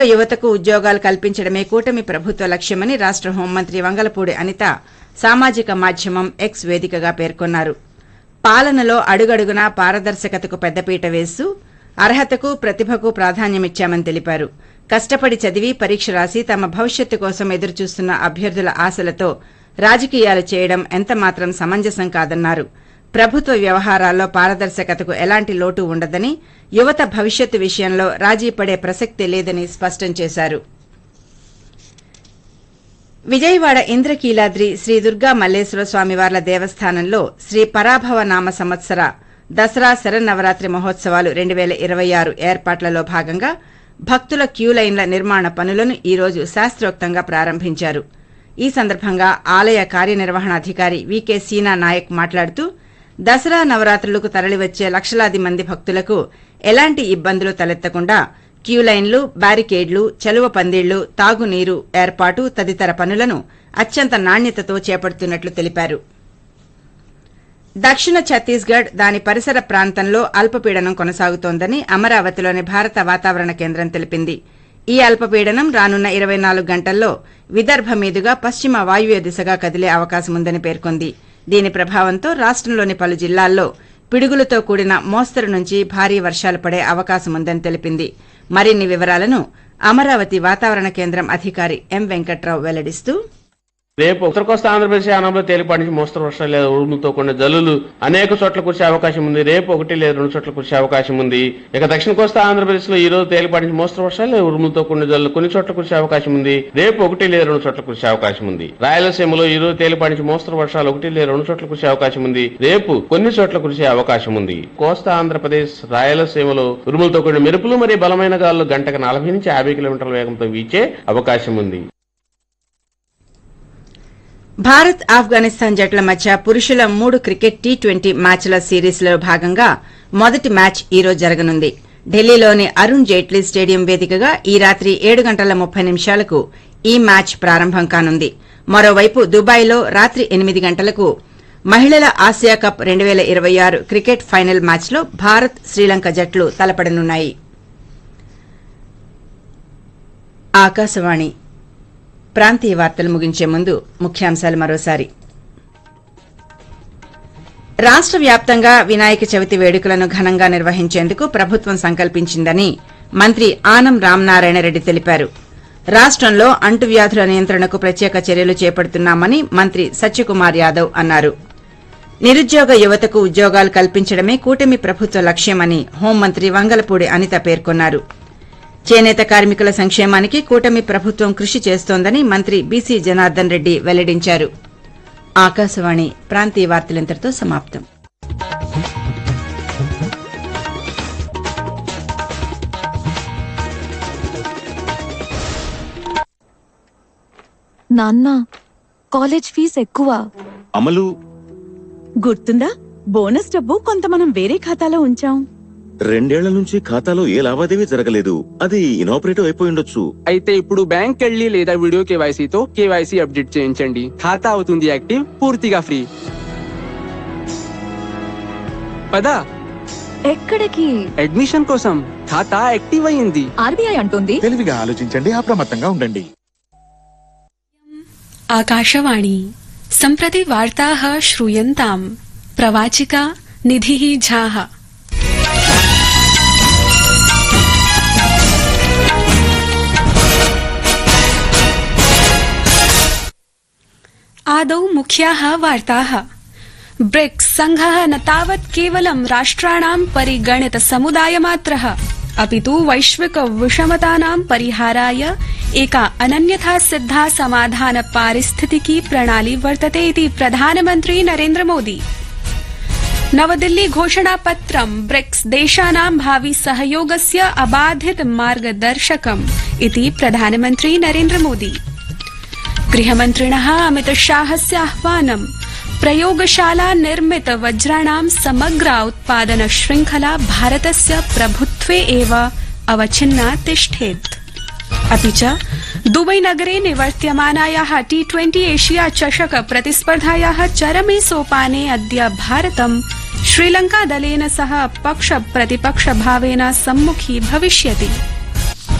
యువతకు ఉద్యోగాలు కల్పించడమే కూటమి ప్రభుత్వ లక్ష్యమని రాష్ట హోంమంత్రి వంగలపూడి అనిత సామాజిక మాధ్యమం ఎక్స్ వేదికగా పేర్కొన్నారు పాలనలో అడుగడుగునా పారదర్శకతకు పెద్దపీట వేస్తూ అర్హతకు ప్రతిభకు ప్రాధాన్యమిచ్చామని తెలిపారు కష్టపడి చదివి పరీక్ష రాసి తమ భవిష్యత్తు కోసం ఎదురుచూస్తున్న అభ్యర్థుల ఆశలతో రాజకీయాలు చేయడం ఎంతమాత్రం సమంజసం కాదన్నారు ప్రభుత్వ వ్యవహారాల్లో పారదర్శకతకు ఎలాంటి లోటు ఉండదని యువత భవిష్యత్తు విషయంలో రాజీ పడే ప్రసక్తే లేదని స్పష్టం చేశారు విజయవాడ ఇంద్రకీలాద్రి శ్రీ దుర్గా మల్లేశ్వర స్వామివార్ల దేవస్థానంలో శ్రీ పరాభవ నామ సంవత్సర దసరా శరన్నవరాత్రి మహోత్సవాలు రెండు వేల ఇరవై ఆరు ఏర్పాట్లలో భాగంగా భక్తుల క్యూలైన్ల నిర్మాణ పనులను ఈ రోజు శాస్త్రోక్తంగా ప్రారంభించారు ఈ సందర్భంగా ఆలయ కార్యనిర్వహణాధికారి వికే సీనా నాయక్ మాట్లాడుతూ దసరా నవరాత్రులకు తరలివచ్చే లక్షలాది మంది భక్తులకు ఎలాంటి ఇబ్బందులు తలెత్తకుండా క్యూలైన్లు బ్యారికేడ్లు చలువ పందిళ్లు తాగునీరు ఏర్పాటు తదితర పనులను అత్యంత నాణ్యతతో చేపడుతున్నట్లు తెలిపారు దక్షిణ ఛత్తీస్గఢ్ దాని పరిసర ప్రాంతంలో అల్పపీడనం కొనసాగుతోందని అమరావతిలోని భారత వాతావరణ కేంద్రం తెలిపింది ఈ అల్పపీడనం రానున్న ఇరవై నాలుగు గంటల్లో విదర్భ మీదుగా పశ్చిమ వాయువ్య దిశగా కదిలే అవకాశముందని పేర్కొంది దీని ప్రభావంతో రాష్టంలోని పలు జిల్లాల్లో పిడుగులతో కూడిన మోస్తరు నుంచి భారీ వర్షాలు పడే అవకాశముందని తెలిపింది మరిన్ని వివరాలను అమరావతి వాతావరణ కేంద్రం అధికారి ఎం వెంకట్రావు వెల్లడిస్తూ రేపు ఉత్తర కోస్తా ఆంధ్రప్రదేశ్ ఆనంలో తేలిపాటి నుంచి మోస్తరు వర్షాలు లేదా ఉరుములతో కూడిన జల్లులు అనేక చోట్ల కురిసే అవకాశం ఉంది రేపు ఒకటి లేదా రెండు చోట్ల కురిసే అవకాశం ఉంది ఇక దక్షిణ కోస్తా ఆంధ్రప్రదేశ్ లో ఈ రోజు తేలిపాటి నుంచి మోస్తరు వర్షాలు లేదా ఉరుములతో కూడిన జల్లులు కొన్ని చోట్ల కురిసే అవకాశం ఉంది రేపు ఒకటి లేదా రెండు చోట్ల కురిసే అవకాశం ఉంది రాయలసీమలో ఈ రోజు తేలిపాటి నుంచి మోస్తరు వర్షాలు ఒకటి లేదా రెండు చోట్ల కురిసే అవకాశం ఉంది రేపు కొన్ని చోట్ల కురిసే అవకాశం ఉంది కోస్తా ఆంధ్రప్రదేశ్ రాయలసీమలో ఉరుములతో కూడిన మెరుపులు మరియు బలమైన గాలులు గంటకు నలభై నుంచి యాభై కిలోమీటర్ల వేగంతో వీచే అవకాశం ఉంది భారత్ ఆఫ్ఘనిస్తాన్ జట్ల మధ్య పురుషుల మూడు క్రికెట్ టీ ట్వంటీ మ్యాచ్ల సిరీస్లో భాగంగా మొదటి మ్యాచ్ ఈ రోజు జరగనుంది ఢిల్లీలోని అరుణ్ జైట్లీ స్టేడియం వేదికగా ఈ రాత్రి ఏడు గంటల ముప్పై నిమిషాలకు ఈ మ్యాచ్ ప్రారంభం కానుంది మరోవైపు దుబాయ్లో రాత్రి ఎనిమిది గంటలకు మహిళల ఆసియా కప్ రెండు వేల ఇరవై ఆరు క్రికెట్ ఫైనల్ మ్యాచ్లో భారత్ శ్రీలంక జట్లు తలపడనున్నాయి ఆకాశవాణి ప్రాంతీయ వార్తలు ముగించే ముందు ముఖ్యాంశాలు మరోసారి రాష్ట్ర వ్యాప్తంగా వినాయక చవితి వేడుకలను ఘనంగా నిర్వహించేందుకు ప్రభుత్వం సంకల్పించిందని మంత్రి ఆనం రామనారాయణ రెడ్డి తెలిపారు రాష్టంలో అంటువ్యాధుల నియంత్రణకు ప్రత్యేక చర్యలు చేపడుతున్నామని మంత్రి సత్యకుమార్ యాదవ్ అన్నారు నిరుద్యోగ యువతకు ఉద్యోగాలు కల్పించడమే కూటమి ప్రభుత్వ లక్ష్యమని హోంమంత్రి వంగలపూడి అనిత పేర్కొన్నారు చేనేత కార్మికుల సంక్షేమానికి కూటమి ప్రభుత్వం కృషి చేస్తోందని మంత్రి బీసీ జనార్దన్ రెడ్డి వెల్లడించారు ఆకాశవాణి ప్రాంతీయ వార్తలింతటితో సమాప్తం నాన్న కాలేజ్ ఫీజు ఎక్కువ అమలు గుర్తుందా బోనస్ డబ్బు కొంత మనం వేరే ఖాతాలో ఉంచాం రెండేళ్ల నుంచి ఖాతాలో ఏ లావాదేవీ జరగలేదు అది ఇనాపరేటివ్ అయిపోయి ఉండొచ్చు అయితే ఇప్పుడు బ్యాంక్ వెళ్ళి లేదా వీడియో కేవైసీతో కేవైసీ అప్డేట్ చేయించండి ఖాతా అవుతుంది యాక్టివ్ పూర్తిగా ఫ్రీ పదా ఎక్కడికి అడ్మిషన్ కోసం ఖాతా యాక్టివ్ అయింది ఆర్బీఐ అంటుంది తెలివిగా ఆలోచించండి అప్రమత్తంగా ఉండండి आकाशवाणी सम्प्रति वार्ताः श्रूयन्ताम् प्रवाचिका निधिः झाः आदौ मुख्याः वार्ताः ब्रिक्स संघः न तावत् केवलं राष्ट्राणां परिगणित समुदायमात्रः अपि तु वैश्विक विषमतानां परिहाराय एका अनन्यथा सिद्धा समाधान पारिस्थितिकी प्रणाली वर्तते इति प्रधानमन्त्री नरेन्द्र मोदी नवदिल्ली घोषणापत्रं ब्रिक्स देशानां भावि सहयोगस्य अबाधित मार्गदर्शकम् इति प्रधानमन्त्री नरेन्द्र मोदी गृहमन्त्रिणः अमितशाहस्य आह्वानं प्रयोगशाला निर्मित वज्राणां समग्रा उत्पादन श्रृंखला भारतस्य प्रभुत्वे एव अवच्छिन्ना तिष्ठेत् अपि च दुबई नगरे निवर्त्यमानायाः टी ट्वेंटी एशिया चषक प्रतिस्पर्धायाः चरमे सोपाने अद्य भारतं श्रीलंका दलेन सह पक्ष प्रतिपक्ष भावेन सम्मुखी भविष्यति